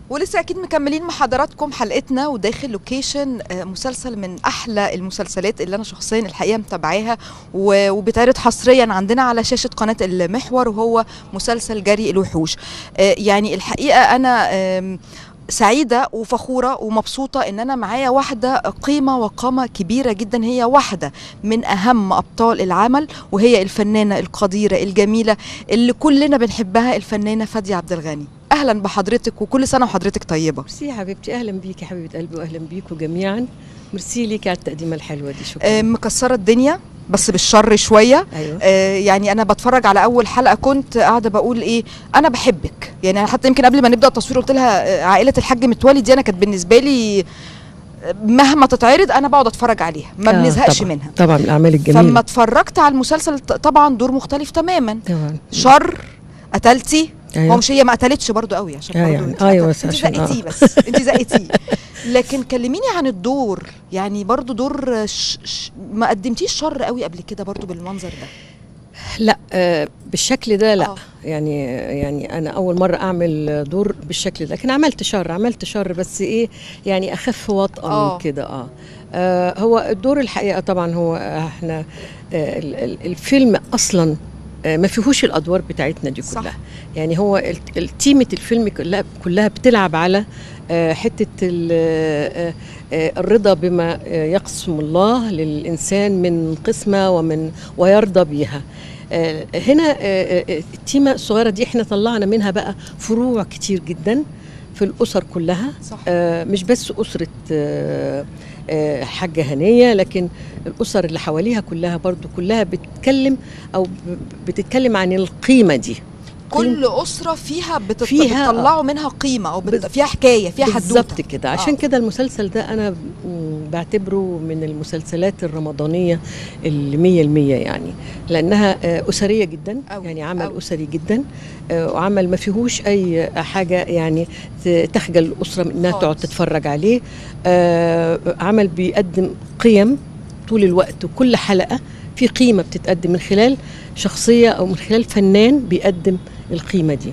ولسه اكيد مكملين مع حضراتكم حلقتنا وداخل لوكيشن آه، مسلسل من احلى المسلسلات اللي انا شخصيا الحقيقه متابعاها و- وبيتعرض حصريا عندنا على شاشه قناه المحور وهو مسلسل جري الوحوش آه، يعني الحقيقه انا آم، سعيدة وفخورة ومبسوطة إن أنا معايا واحدة قيمة وقامة كبيرة جدا هي واحدة من أهم أبطال العمل وهي الفنانة القديرة الجميلة اللي كلنا بنحبها الفنانة فادية عبد الغني أهلا بحضرتك وكل سنة وحضرتك طيبة ميرسي يا حبيبتي اهلا بيك يا حبيبه قلبي واهلا بيكم جميعا ميرسي ليكي على التقديمه الحلوه دي شكرا آه، مكسرة الدنيا بس بالشر شوية ايوه آه، يعني أنا بتفرج على أول حلقة كنت قاعدة بقول إيه أنا بحبك يعني أنا حتى يمكن قبل ما نبدأ التصوير قلت لها آه، عائلة الحاج متولي دي أنا كانت بالنسبة لي آه، مهما تتعرض أنا بقعد أتفرج عليها ما آه، بنزهقش طبعاً. منها طبعا الاعمال فلما الجميله اتفرجت على المسلسل ط- طبعا دور مختلف تماما طبعا شر قتلتي أيوة. هو مش هي ما قتلتش برضو قوي عشان آه برضو يعني. انت أيوة قتلت- بس انت عشان- آه. زقتيه بس انت زقتيه لكن كلميني عن الدور يعني برضو دور ش... ش... ما قدمتيش شر قوي قبل كده برضو بالمنظر ده لا آه بالشكل ده لا آه. يعني يعني انا اول مره اعمل دور بالشكل ده لكن عملت شر عملت شر بس ايه يعني اخف وطأة آه. من كده اه آه، هو الدور الحقيقه طبعا هو احنا آه ال- ال- الفيلم اصلا آه، ما فيهوش الادوار بتاعتنا دي صح. كلها يعني هو ال- ال- تيمه الفيلم كلها كلها بتلعب على آه، حته ال- آه، آه، الرضا بما آه، يقسم الله للانسان من قسمه ومن ويرضى بيها آه، هنا آه، آه، التيمه الصغيره دي احنا طلعنا منها بقى فروع كتير جدا في الاسر كلها صح آه، مش بس أسرة آه، آه، حاجة هنية لكن الأسر اللي حواليها كلها برضو كلها بتتكلم أو ب- بتتكلم عن القيمة دي كل اسره فيها, بتط... فيها- بتطلعوا منها قيمه او بت... بز- فيها حكايه فيها حدوته بالظبط كده عشان آه. كده المسلسل ده أنا م- بعتبره من المسلسلات الرمضانية اللي مية المية يعني لأنها آه، أسرية جدا أوي، يعني عمل أوي. أسري جدا آه، وعمل ما فيهوش أي حاجة يعني ت- تخجل الأسرة من إنها تقعد خالص. تتفرج عليه آه، عمل بيقدم قيم طول الوقت وكل حلقة في قيمة بتتقدم من خلال شخصية أو من خلال فنان بيقدم القيمة دي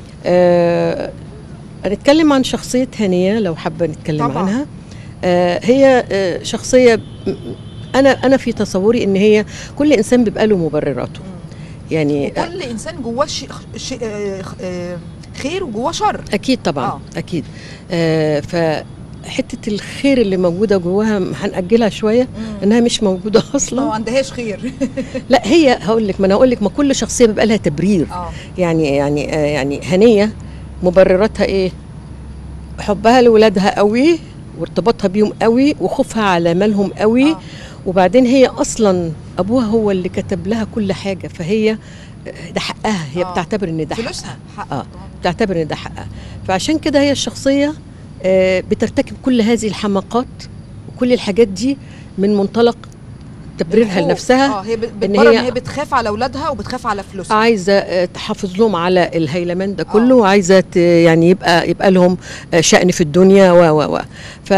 آه، هنتكلم عن شخصية هانية لو حابة نتكلم طبعاً. عنها آه، هي آه، شخصية م- أنا أنا في تصوري إن هي كل إنسان بيبقى له مبرراته مم. يعني وكل انسان جواه شيء شيء آه، آه، خير وجواه شر اكيد طبعا آه. آه. اكيد آه فحته الخير اللي موجوده جواها هنأجلها شويه مم. انها مش موجوده ما اصلا عندهاش خير لا هي هقول لك ما انا هقول لك ما كل شخصيه بيبقى لها تبرير اه يعني يعني آه يعني هنيه مبرراتها ايه حبها لولادها قوي وارتباطها بيهم قوي وخوفها على مالهم قوي آه. وبعدين هي اصلا ابوها هو اللي كتب لها كل حاجه فهي آه، ده حقها هي آه. بتعتبر ان ده حقها فلوسها حق آه. بتعتبر ان ده حقها فعشان كده هي الشخصيه آه، بترتكب كل هذه الحماقات وكل الحاجات دي من منطلق تبريرها الخوف. لنفسها اه هي ب- إن بتبرر ان هي- هي بتخاف على اولادها وبتخاف على فلوسها عايزه آه، تحافظ لهم على الهيلمان ده آه. كله وعايزه ت- يعني يبقى يبقى لهم آه، شأن في الدنيا و و و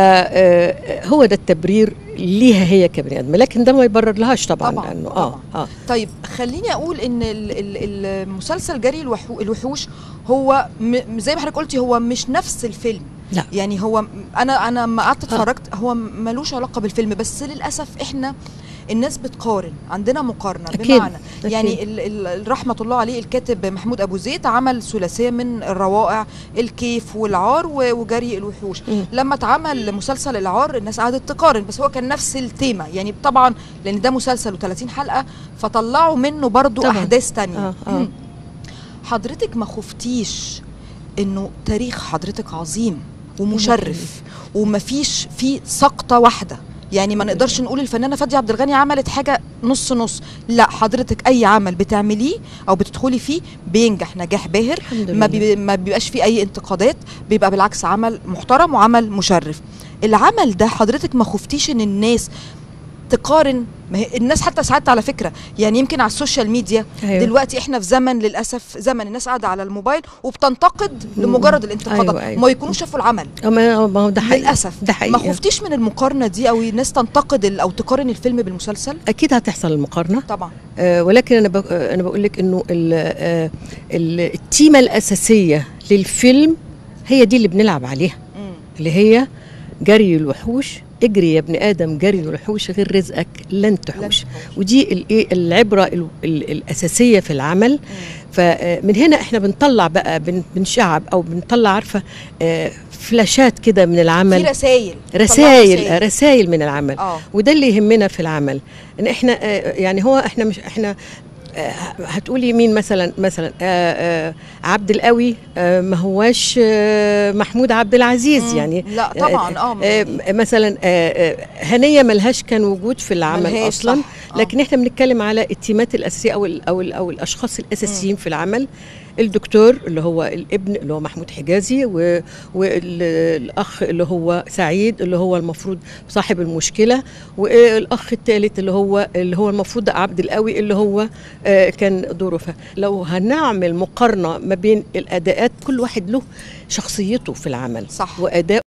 فهو ده التبرير ليها هي كبني ادم لكن ده ما يبرر لهاش طبعا, طبعاً، لانه طبعاً. اه اه طيب خليني اقول ان ال- ال- المسلسل جري الوحو- الوحوش هو م- زي ما حضرتك قلتي هو مش نفس الفيلم لا. يعني هو م- انا انا لما قعدت آه. اتفرجت هو ملوش علاقه بالفيلم بس للاسف احنا الناس بتقارن عندنا مقارنه أكيد، بمعنى أكيد. يعني ال- ال- رحمه الله عليه الكاتب محمود ابو زيد عمل ثلاثيه من الروائع الكيف والعار و- وجري الوحوش مم. لما اتعمل مسلسل العار الناس قعدت تقارن بس هو كان نفس التيمه يعني طبعا لان ده مسلسل و30 حلقه فطلعوا منه برضو طبعاً. احداث تانية آه، آه. حضرتك ما خفتيش انه تاريخ حضرتك عظيم ومشرف ومفيش فيه سقطه واحده يعني ما نقدرش نقول الفنانه فاديه عبد الغني عملت حاجه نص نص لا حضرتك اي عمل بتعمليه او بتدخلي فيه بينجح نجاح باهر الحمد ما, لله. بي ما بيبقاش فيه اي انتقادات بيبقى بالعكس عمل محترم وعمل مشرف العمل ده حضرتك ما خفتيش ان الناس تقارن ما هي الناس حتى ساعات على فكره يعني يمكن على السوشيال ميديا أيوة. دلوقتي احنا في زمن للاسف زمن الناس قاعده على الموبايل وبتنتقد مم. لمجرد الانتقاد أيوة، أيوة. ما يكونوش شافوا العمل آه، ما ما هو ده حقيقي للاسف ده حقيقي ما خفتيش من المقارنه دي او الناس تنتقد ال- او تقارن الفيلم بالمسلسل اكيد هتحصل المقارنه طبعا آه، ولكن انا بق- آه، انا بقول لك انه ال- آه، ال- التيمه الاساسيه للفيلم هي دي اللي بنلعب عليها مم. اللي هي جري الوحوش اجري يا ابن ادم جري الوحوش غير رزقك لن تحوش ودي الايه العبره ال- ال- الاساسيه في العمل مم. فمن هنا احنا بنطلع بقى بن- بنشعب او بنطلع عارفه آه، فلاشات كده من في العمل رسائل رسائل رسائل من العمل اه وده اللي يهمنا في العمل ان احنا آه، يعني هو احنا مش احنا آه، هتقولي مين مثلا مثلا آه، آه، عبد القوي آه، ما هواش آه، محمود عبد العزيز مم. يعني لا طبعا اه آه، مثلا آه، آه، هنيه ملهاش كان وجود في العمل ملهاش، اصلا صح. آه. لكن احنا بنتكلم على التيمات الاساسيه او ال او ال او الاشخاص الاساسيين في العمل الدكتور اللي هو الابن اللي هو محمود حجازي و- والاخ اللي هو سعيد اللي هو المفروض صاحب المشكله والاخ الثالث اللي هو اللي هو المفروض عبد القوي اللي هو آه، كان دوره فلو هنعمل مقارنه ما بين الاداءات كل واحد له شخصيته في العمل صح واداء